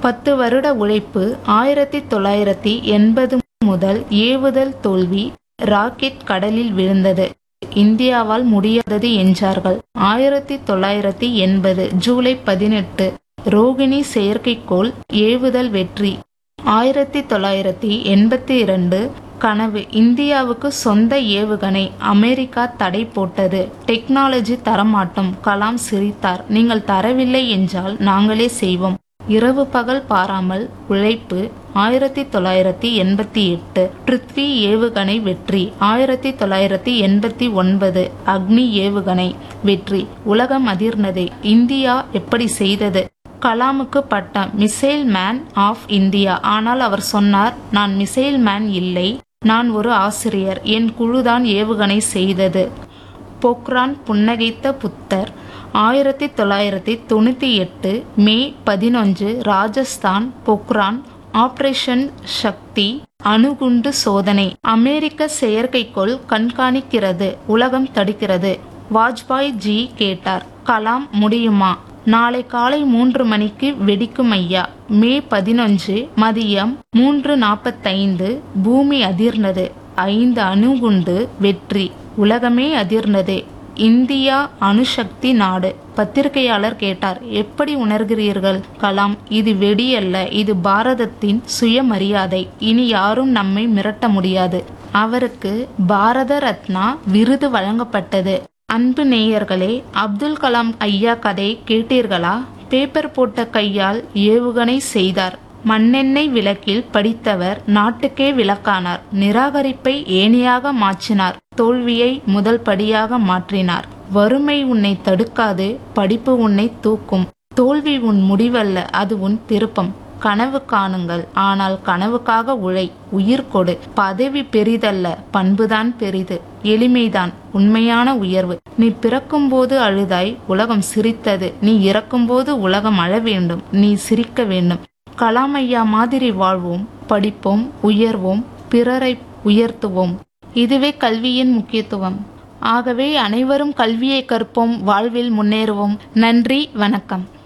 பத்து வருட உழைப்பு ஆயிரத்தி தொள்ளாயிரத்தி எண்பது முதல் ஏவுதல் தோல்வி ராக்கெட் கடலில் விழுந்தது இந்தியாவால் முடியாதது என்றார்கள் ஆயிரத்தி தொள்ளாயிரத்தி எண்பது ஜூலை பதினெட்டு ரோகிணி செயற்கைக்கோள் ஏவுதல் வெற்றி ஆயிரத்தி தொள்ளாயிரத்தி எண்பத்தி இரண்டு கனவு இந்தியாவுக்கு சொந்த ஏவுகணை அமெரிக்கா தடை போட்டது டெக்னாலஜி தரமாட்டோம் கலாம் சிரித்தார் நீங்கள் தரவில்லை என்றால் நாங்களே செய்வோம் இரவு பகல் பாராமல் உழைப்பு ஆயிரத்தி தொள்ளாயிரத்தி எண்பத்தி எட்டு பிருத்வி ஏவுகணை வெற்றி ஆயிரத்தி தொள்ளாயிரத்தி எண்பத்தி ஒன்பது அக்னி ஏவுகணை வெற்றி உலகம் அதிர்ந்தது இந்தியா எப்படி செய்தது கலாமுக்கு பட்டம் மிசைல் மேன் ஆஃப் இந்தியா ஆனால் அவர் சொன்னார் நான் மிசைல் மேன் இல்லை நான் ஒரு ஆசிரியர் என் குழுதான் ஏவுகணை செய்தது போக்ரான் புன்னகைத்த புத்தர் ஆயிரத்தி தொள்ளாயிரத்தி தொண்ணூற்றி எட்டு மே பதினொன்று ராஜஸ்தான் பொக்ரான் ஆபரேஷன் சக்தி அணுகுண்டு சோதனை அமெரிக்க செயற்கைக்கோள் கண்காணிக்கிறது உலகம் தடுக்கிறது வாஜ்பாய் ஜி கேட்டார் கலாம் முடியுமா நாளை காலை மூன்று மணிக்கு வெடிக்கும் ஐயா மே பதினொன்று மதியம் மூன்று நாற்பத்தைந்து பூமி அதிர்ந்தது ஐந்து அணுகுண்டு வெற்றி உலகமே அதிர்ந்தது இந்தியா அணுசக்தி நாடு பத்திரிகையாளர் கேட்டார் எப்படி உணர்கிறீர்கள் கலாம் இது வெடியல்ல இது பாரதத்தின் சுயமரியாதை இனி யாரும் நம்மை மிரட்ட முடியாது அவருக்கு பாரத ரத்னா விருது வழங்கப்பட்டது அன்பு நேயர்களே அப்துல் கலாம் ஐயா கதை கேட்டீர்களா பேப்பர் போட்ட கையால் ஏவுகணை செய்தார் மண்ணெண்ணெய் விளக்கில் படித்தவர் நாட்டுக்கே விளக்கானார் நிராகரிப்பை ஏணியாக மாற்றினார் தோல்வியை முதல் படியாக மாற்றினார் வறுமை உன்னை தடுக்காது படிப்பு உன்னை தூக்கும் தோல்வி உன் முடிவல்ல அது உன் திருப்பம் கனவு காணுங்கள் ஆனால் கனவுக்காக உழை உயிர் கொடு பதவி பெரிதல்ல பண்புதான் பெரிது எளிமைதான் உண்மையான உயர்வு நீ பிறக்கும்போது அழுதாய் உலகம் சிரித்தது நீ இறக்கும்போது உலகம் அழ வேண்டும் நீ சிரிக்க வேண்டும் கலாம் ஐயா மாதிரி வாழ்வோம் படிப்போம் உயர்வோம் பிறரை உயர்த்துவோம் இதுவே கல்வியின் முக்கியத்துவம் ஆகவே அனைவரும் கல்வியை கற்போம் வாழ்வில் முன்னேறுவோம் நன்றி வணக்கம்